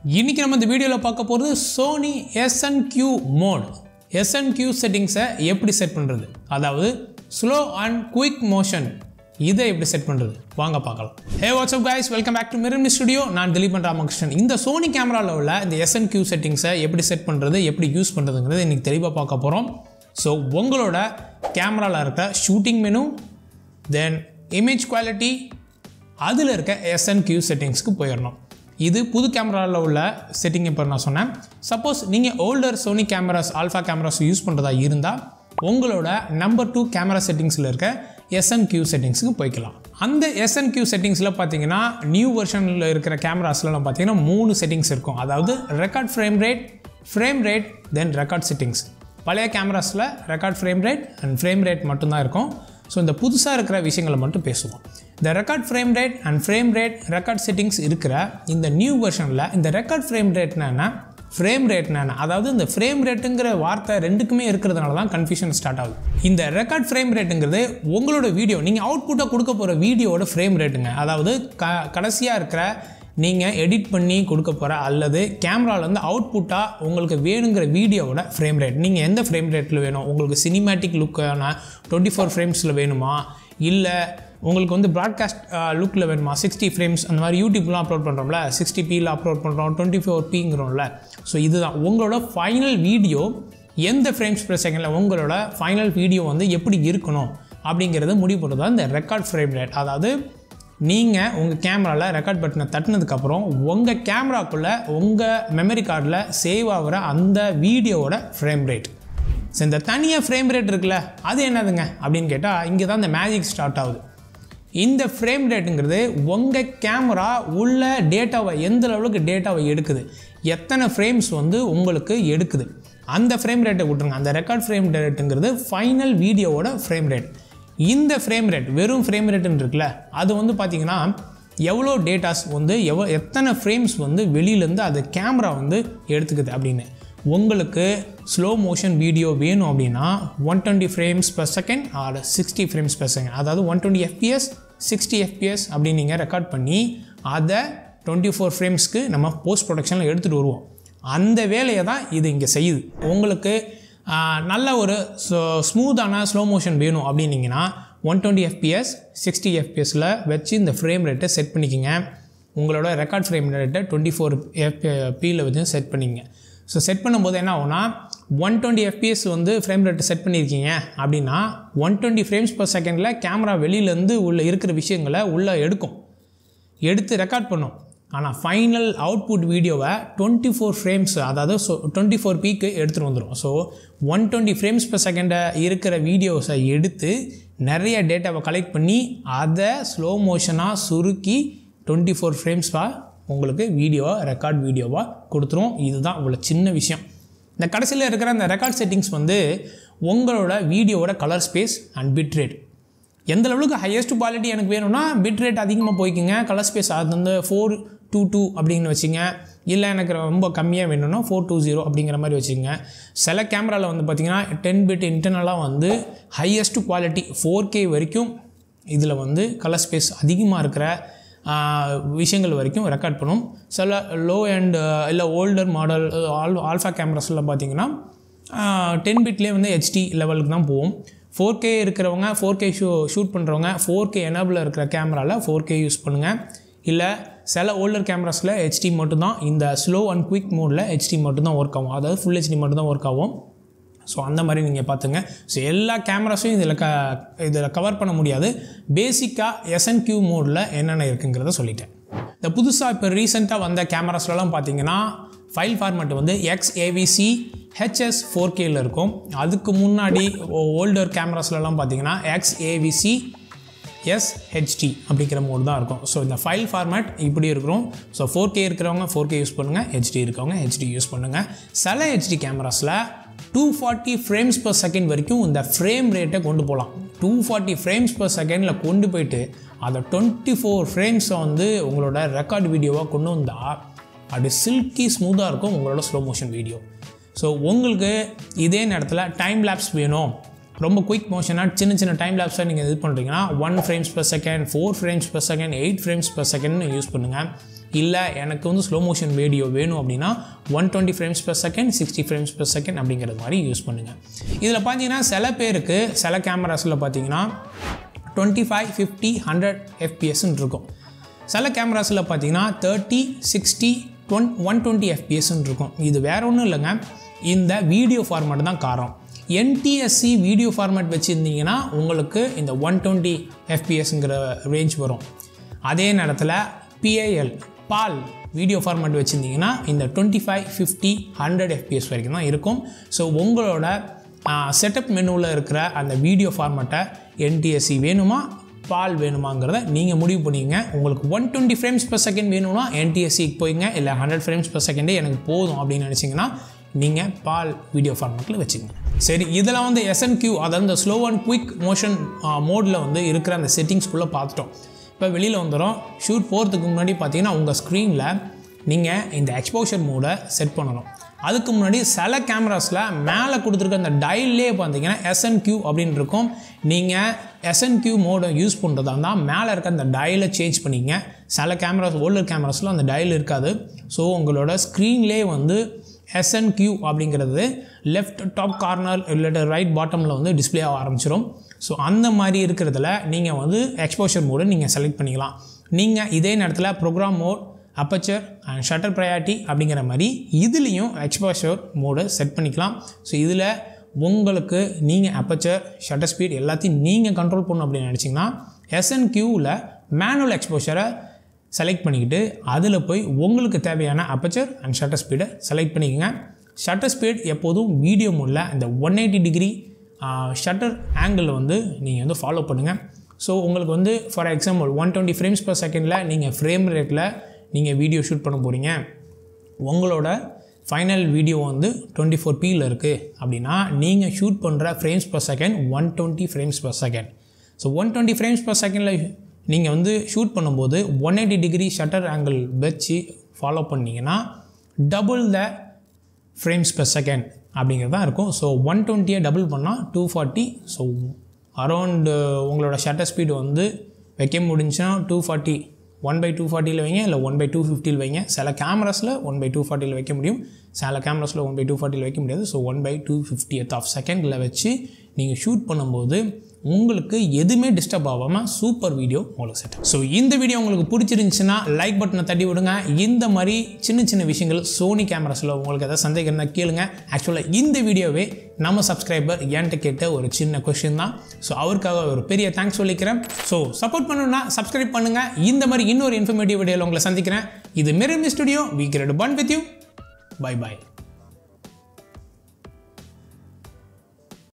இன்றைக்கி நம்ம இந்த வீடியோவில் பார்க்க போகிறது சோனி எஸ்என்கியூ மோட் எஸ்என்கியூ செட்டிங்ஸை எப்படி செட் பண்ணுறது அதாவது ஸ்லோ அண்ட் குயிக் மோஷன் இதை எப்படி செட் பண்ணுறது வாங்க பார்க்கலாம் hey WhatsApp guys welcome back to Mirami studio நான் திலீபன் ராமகிருஷ்ணன் இந்த சோனி கேமராவில் உள்ள இந்த எஸ்என்கியூ செட்டிங்ஸை எப்படி செட் பண்ணுறது எப்படி யூஸ் பண்ணுறதுங்கிறது இன்றைக்கி தெளிவாக பார்க்க போகிறோம் ஸோ உங்களோட கேமராவில் இருக்க shooting menu then image quality அதில் இருக்க எஸ்என்கியூ செட்டிங்ஸ்க்கு போயிடணும் இது புது கேமராவில் உள்ள செட்டிங் இப்போ நான் சொன்னேன் சப்போஸ் நீங்கள் older Sony cameras alpha cameras use பண்ணுறதா இருந்தால் உங்களோட நம்பர் டூ கேமரா செட்டிங்ஸில் இருக்க எஸ்என்கியூ செட்டிங்ஸுக்கு போய்க்கலாம் அந்த எஸ்என்கியூ செட்டிங்ஸில் பார்த்தீங்கன்னா நியூ வெர்ஷனில் இருக்கிற கேமராஸ்லாம் பார்த்தீங்கன்னா மூணு செட்டிங்ஸ் இருக்கும் அதாவது record frame rate frame rate then record settings பழைய கேமராஸில் record frame rate and frame rate மட்டும்தான் இருக்கும் ஸோ இந்த புதுசாக இருக்கிற விஷயங்களை மட்டும் பேசுவோம் இந்த record frame rate and frame rate record settings இருக்கிற இந்த நியூ வெர்ஷனில் இந்த ரெக்கார்ட் ஃப்ரேம் ரேட்னா என்ன ஃப்ரேம் ரேட்னா என்ன அதாவது இந்த ஃப்ரேம் ரேட்டுங்கிற வார்த்தை ரெண்டுக்குமே இருக்கிறதுனால தான் கன்ஃபியூஷன் ஸ்டார்ட் ஆகுது இந்த ரெக்கார்ட் ஃப்ரேம் ரேட்டுங்கிறது உங்களோட வீடியோ நீங்கள் அவுட்புட்டாக கொடுக்க போகிற வீடியோட ஃப்ரேம் ரேட்டுங்க அதாவது க கடைசியாக இருக்கிற நீங்கள் எடிட் பண்ணி கொடுக்க போகிற அல்லது கேமராலேருந்து அவுட்புட்டாக உங்களுக்கு வேணுங்கிற வீடியோவோட ஃப்ரேம் ரேட் நீங்கள் எந்த ஃப்ரேம் ரேட்டில் வேணும் உங்களுக்கு சினிமேட்டிக் லுக்கான டுவெண்ட்டி ஃபோர் ஃப்ரேம்ஸில் வேணுமா இல்லை உங்களுக்கு வந்து ப்ராட்காஸ்ட் லுக்கில் வேணுமா சிக்ஸ்டி ஃப்ரேம்ஸ் அந்த மாதிரி யூடியூப்லாம் அப்லோட் பண்ணுறோம்ல சிக்ஸ்டி பியில் அப்லோட் பண்ணுறோம் டுவெண்ட்டி ஃபோர் பிங்கிறோம்ல ஸோ இதுதான் உங்களோட ஃபைனல் வீடியோ எந்த ஃப்ரேம்ஸ் per செகண்டில் உங்களோட ஃபைனல் வீடியோ வந்து எப்படி இருக்கணும் அப்படிங்கிறத முடிவு பண்ணுறது தான் இந்த ரெக்கார்ட் ஃப்ரேம் ரேட் அதாவது நீங்கள் உங்கள் கேமராவில் ரெக்கார்ட் பட்டனை தட்டினதுக்கப்புறம் உங்கள் கேமராக்குள்ளே உங்கள் மெமரி கார்டில் சேவ் ஆகிற அந்த வீடியோவோட ஃப்ரேம் ரேட் ஸோ இந்த தனியாக ஃப்ரேம் ரேட் இருக்குல்ல அது என்னதுங்க அப்படின்னு கேட்டால் இங்கே தான் இந்த மேஜிக் ஸ்டார்ட் ஆகுது இந்த ஃப்ரேம் ரேட்டுங்கிறது உங்கள் கேமரா உள்ள டேட்டாவை எந்த லெவலுக்கு டேட்டாவை எடுக்குது எத்தனை ஃப்ரேம்ஸ் வந்து உங்களுக்கு எடுக்குது அந்த ஃப்ரேம் ரேட்டை விட்ருங்க அந்த ரெக்கார்ட் ஃப்ரேம் ரேட்டுங்கிறது ஃபைனல் வீடியோவோட ஃப்ரேம் ரேட் இந்த ஃப்ரேம் ரேட் வெறும் ஃப்ரேம் ரேட்டுன்னு இருக்குல்ல அது வந்து பார்த்திங்கன்னா எவ்வளோ டேட்டாஸ் வந்து எவ்வளோ எத்தனை ஃப்ரேம்ஸ் வந்து வெளியிலேருந்து அது கேமரா வந்து எடுத்துக்குது அப்படின்னு உங்களுக்கு ஸ்லோ மோஷன் வீடியோ வேணும் அப்படின்னா one twenty frames per second or sixty frames per second அதாவது one twenty FPS sixty FPS அப்படின்னு நீங்கள் ரெக்கார்ட் பண்ணி அதை டுவெண்ட்டி ஃபோர் ஃப்ரேம்ஸ்க்கு நம்ம போஸ்ட் ப்ரொடக்ஷனில் எடுத்துகிட்டு வருவோம் அந்த வேலையை தான் இது இங்கே செய்யுது உங்களுக்கு ஆஹ், நல்ல ஒரு ஸ்மூத்தான ஸ்லோ மோஷன் வேணும் அப்படின்னீங்கன்னா ஒன் டுவெண்ட்டி எஃபிஎஸ் சிக்ஸ்டி எஃபிஎஸில் வச்சு இந்த ஃப்ரேம் ரேட்டை செட் பண்ணிக்கோங்க உங்களோட ரெக்கார்ட் ஃப்ரேம் ரேட்டை டுவெண்ட்டி ஃபோர் எஃப் பியில் வச்சு செட் பண்ணிங்க ஸோ செட் பண்ணும்போது என்ன ஆகும்னா ஒன் டுவெண்ட்டி எஃபிஎஸ் வந்து ஃப்ரேம் ரேட்டு செட் பண்ணியிருக்கீங்க அப்படின்னா ஒன் டுவெண்ட்டி ஃப்ரேம்ஸ் per செகண்டில் கேமரா வெளியிலேருந்து உள்ள இருக்கிற விஷயங்களை உள்ளே எடுக்கும் எடுத்து ரெக்கார்ட் பண்ணும் ஆனால் ஃபைனல் அவுட்புட் வீடியோவை டுவெண்ட்டி ஃபோர் ஃப்ரேம்ஸ் அதாவது ஸோ டுவெண்ட்டி ஃபோர் பீக்கு எடுத்துகிட்டு வந்துடும் so one twenty frames per செகண்டை இருக்கிற வீடியோஸை எடுத்து நிறைய டேட்டாவை கலெக்ட் பண்ணி அதை ஸ்லோ மோஷனாக சுருக்கி டுவெண்ட்டி ஃபோர் ஃப்ரேம்ஸாக உங்களுக்கு வீடியோவை ரெக்கார்ட் வீடியோவாக கொடுத்துரும் இதுதான் இவ்வளோ சின்ன விஷயம் இந்த கடைசியில் இருக்கிற அந்த ரெக்கார்ட் செட்டிங்ஸ் வந்து உங்களோட வீடியோவோட colour space and bit rate எந்த லெவலுக்கு ஹையஸ்ட் குவாலிட்டி எனக்கு வேணும்னா பிட் ரேட் அதிகமாக போய்க்குங்க கலர் ஸ்பேஸ் அது வந்து ஃபோர் டூ டூ அப்படின்னு வச்சுங்க இல்லை எனக்கு ரொம்ப கம்மியாக வேணும்னா ஃபோர் டூ ஜீரோ அப்படிங்கிற மாதிரி வச்சுக்கோங்க சில கேமராவில் வந்து பார்த்திங்கன்னா டென் பிட் இன்டர்னலாக வந்து ஹையஸ்ட் குவாலிட்டி ஃபோர் கே வரைக்கும் இதில் வந்து கலர் ஸ்பேஸ் அதிகமாக இருக்கிற ஆஹ், விஷயங்கள் வரைக்கும் ரெக்கார்ட் பண்ணும் சில லோ அண்ட் இல்லை ஓல்டர் மாடல் ஆல் ஆல்ஃபா கேமராஸில் பார்த்தீங்கன்னா டென் பிட்லேயே வந்து ஹெச்டி லெவலுக்கு தான் போகும் ஃபோர் கே இருக்கிறவங்க ஃபோர் கே ஷூ ஷூட் பண்ணுறவங்க ஃபோர் கே எனபிள் இருக்கிற கேமராவில் ஃபோர் கே யூஸ் பண்ணுங்கள் இல்லை சில ஓல்டர் கேமராஸில் ஹெச்டி மட்டும்தான் இந்த ஸ்லோ அண்ட் குயிக் மோடில் ஹெச்டி மட்டும்தான் ஒர்க் ஆகும் அதாவது ஃபுல் ஹெச்டி மட்டும்தான் ஒர்க் ஆகும் ஸோ அந்த மாதிரி நீங்கள் பார்த்துங்க ஸோ எல்லா கேமராஸையும் இதில் க இதில் கவர் பண்ண முடியாது பேசிக்காக எஸ்என்கியூ மோடில் என்னென்ன இருக்குங்கிறத சொல்லிட்டேன் இந்த புதுசாக இப்போ ரீசெண்டாக வந்த கேமராஸ்லலாம் பார்த்தீங்கன்னா ஃபைல் ஃபார்மேட் வந்து எக்ஸ் ஏவிசி ஹெச்எஸ் ஃபோர் கேயில் இருக்கும் அதுக்கு முன்னாடி ஓல்டர் கேமராஸ்லலாம் பார்த்தீங்கன்னா எக்ஸ் ஏவிசி எஸ்ஹெச்டி அப்படிங்கிற மோட் தான் இருக்கும் ஸோ இந்த ஃபைல் ஃபார்மேட் இப்படி இருக்கிறோம் ஸோ ஃபோர் கே இருக்கிறவங்க ஃபோர் கே யூஸ் பண்ணுங்கள் ஹெச்டி இருக்கவங்க ஹெச்டி யூஸ் பண்ணுங்கள் சில ஹெச்டி கேமராஸில் two forty frames per second வரைக்கும் இந்த ஃப்ரேம் ரேட்டை கொண்டு போகலாம் டூ ஃபார்ட்டி ஃப்ரேம்ஸ் per செகண்டில் கொண்டு போயிட்டு அதை டுவெண்ட்டி ஃபோர் ஃப்ரேம்ஸை வந்து உங்களோட ரெக்கார்ட் வீடியோவாக கொண்டு வந்தால் அது சில்கி ஸ்மூத்தாக இருக்கும் உங்களோட ஸ்லோ மோஷன் வீடியோ ஸோ உங்களுக்கு இதே நேரத்தில் டைம் லேப்ஸ் வேணும் ரொம்ப குயிக் மோஷனாக சின்ன சின்ன டைம் லேப்ஸாக நீங்கள் இது பண்ணுறீங்கன்னா one frames per second four frames per second eight frames per செகண்ட்னு யூஸ் பண்ணுங்கள் இல்லை எனக்கு வந்து ஸ்லோ மோஷன் வீடியோ வேணும் அப்படின்னா one twenty frames per second sixty frames per second அப்படிங்கிறது மாதிரி யூஸ் பண்ணுங்கள் இதில் பார்த்தீங்கன்னா சில பேருக்கு சில கேமராஸில் பார்த்தீங்கன்னா டுவெண்ட்டி ஃபைவ் ஃபிஃப்டி ஹண்ட்ரட் எஃபிஎஸ்ன்னு இருக்கும் சில கேமராஸில் பார்த்தீங்கன்னா தேர்ட்டி சிக்ஸ்டி டுவென் ஒன் டுவெண்ட்டி எஃபிஎஸ்ன்னு இருக்கும் இது வேற ஒன்றும் இல்லைங்க இந்த வீடியோ ஃபார்மேட் தான் காரம் என்டிஎஸ்சி வீடியோ ஃபார்மேட் வச்சுருந்தீங்கன்னா உங்களுக்கு இந்த ஒன் டுவெண்ட்டி எஃபிஎஸ்ங்கிற ரேஞ்ச் வரும் அதே நேரத்தில் பிஏஎல் பால் வீடியோ ஃபார்மேட் வச்சுருந்தீங்கன்னா இந்த twenty five fifty hundred FPS வரைக்கும் தான் இருக்கும் ஸோ உங்களோட செட்டப் மெனுவில் இருக்கிற அந்த வீடியோ ஃபார்மேட்டை என்டிஎஸ்சி வேணுமா பால் வேணுமாங்கிறத நீங்கள் முடிவு பண்ணிக்கங்க உங்களுக்கு one twenty frames per second வேணும்னா என்டிஎஸ்சிக்கு போய்ங்க இல்லை ஹண்ட்ரட் ஃப்ரேம்ஸ் per செகண்டே எனக்கு போதும் அப்படின்னு நினச்சிங்கன்னா நீங்கள் பால் வீடியோ ஃபார்மேட்டில் வச்சுக்கோங்க சரி இதில் வந்து எஸ்என்கியூ அதாவது இந்த ஸ்லோ அண்ட் குயிக் மோஷன் மோடில் வந்து இருக்கிற அந்த செட்டிங்ஸ்குள்ளே பார்த்துட்டோம் இப்போ வெளியில் வந்துடும் ஷூட் போகிறதுக்கு முன்னாடி பார்த்தீங்கன்னா உங்கள் ஸ்க்ரீனில் நீங்கள் இந்த எக்ஸ்போஷர் மோடை செட் பண்ணணும் அதுக்கு முன்னாடி சில கேமராஸில் மேலே கொடுத்துருக்க அந்த டயல்லே பார்த்தீங்கன்னா எஸ்என்கியூ அப்படின்னு இருக்கும் நீங்கள் எஸ்என்கியூ மோடை யூஸ் பண்ணுறதா இருந்தால் மேலே இருக்க அந்த டயலை சேஞ்ச் பண்ணிங்க சில கேமராஸ் ஓல்டர் கேமராஸில் அந்த டயல் இருக்காது ஸோ உங்களோட ஸ்க்ரீன்லேயே வந்து எஸ்என்கியூ அப்படிங்கிறது லெஃப்ட் டாப் கார்னர் இல்லாட்ட ரைட் பாட்டமில் வந்து டிஸ்ப்ளே ஆக ஆரம்பிச்சிடும் ஸோ அந்த மாதிரி இருக்கிறதுல நீங்கள் வந்து எக்ஸ்போஷர் மோடை நீங்கள் செலக்ட் பண்ணிக்கலாம் நீங்கள் இதே நேரத்தில் program mode aperture and shutter priority அப்படிங்கிற மாதிரி இதுலேயும் எக்ஸ்போஷர் மோடு செட் பண்ணிக்கலாம் ஸோ இதில் உங்களுக்கு நீங்கள் அப்பச்சர் ஷட்டர் ஸ்பீட் எல்லாத்தையும் நீங்கள் கண்ட்ரோல் பண்ணணும் அப்படின்னு நினச்சிங்கன்னா எஸ்என்கியூவில் மேனுவல் எக்ஸ்போஷரை செலக்ட் பண்ணிக்கிட்டு அதில் போய் உங்களுக்கு தேவையான அப்பச்சர் அண்ட் ஷட்டர் ஸ்பீடை செலக்ட் பண்ணிக்கோங்க ஷட்டர் ஸ்பீட் எப்போதும் வீடியோ மோடில் இந்த one eighty degree shutter angle வந்து நீங்கள் வந்து ஃபாலோ பண்ணுங்கள் ஸோ உங்களுக்கு வந்து for example one twenty frames per செகண்டில் நீங்கள் ஃப்ரேம் ரேட்டில் நீங்கள் வீடியோ ஷூட் பண்ண போகிறீங்க உங்களோட ஃபைனல் வீடியோ வந்து டுவெண்ட்டி ஃபோர் பியில் இருக்குது அப்படின்னா நீங்கள் ஷூட் பண்ணுற frames per second one twenty frames per second so one twenty frames per செகண்டில் நீங்கள் வந்து ஷூட் பண்ணும்போது one eighty degree shutter angle வச்சு ஃபாலோ பண்ணிங்கன்னா double the frames per second அப்படிங்கிறது தான் இருக்கும் ஸோ ஒன் டுவெண்ட்டியை டபுள் பண்ணால் டூ ஃபார்ட்டி ஸோ அரௌண்டு உங்களோட ஷட்டர் ஸ்பீடு வந்து வைக்க முடிஞ்சுன்னா two forty one by two ஃபார்ட்டியில் வைங்க இல்லை ஒன் பை டூ ஃபிஃப்டியில் வைங்க சில கேமராஸில் ஒன் பை டூ ஃபார்ட்டியில் வைக்க முடியும் சில கேமராஸில் ஒன் பை டூ ஃபார்ட்டியில் வைக்க முடியாது so one by two fiftieth of செகண்டில் வச்சு நீங்கள் ஷூட் பண்ணும்போது உங்களுக்கு எதுவுமே டிஸ்டர்ப் ஆகாமல் சூப்பர் வீடியோ உங்களுக்கு செட் ஸோ இந்த வீடியோ உங்களுக்கு பிடிச்சிருந்துச்சுன்னா லைக் பட்டனை தட்டி விடுங்க இந்த மாதிரி சின்ன சின்ன விஷயங்கள் சோனி கேமராஸில் உங்களுக்கு எதாவது சந்தேகம் இருந்தால் கேளுங்க ஆக்சுவலாக இந்த வீடியோவே நம்ம சப்ஸ்கிரைபர் என்கிட்ட கேட்ட ஒரு சின்ன கொஷின் தான் ஸோ அவருக்காக ஒரு பெரிய தேங்க்ஸ் சொல்லிக்கிறேன் ஸோ சப்போர்ட் பண்ணணும்னா சப்ஸ்கிரைப் பண்ணுங்கள் இந்த மாதிரி இன்னொரு இன்ஃபர்மேட்டிவ் வீடியோவில் உங்களை சந்திக்கிறேன் இது மெரிமி studio we great fun with you bye by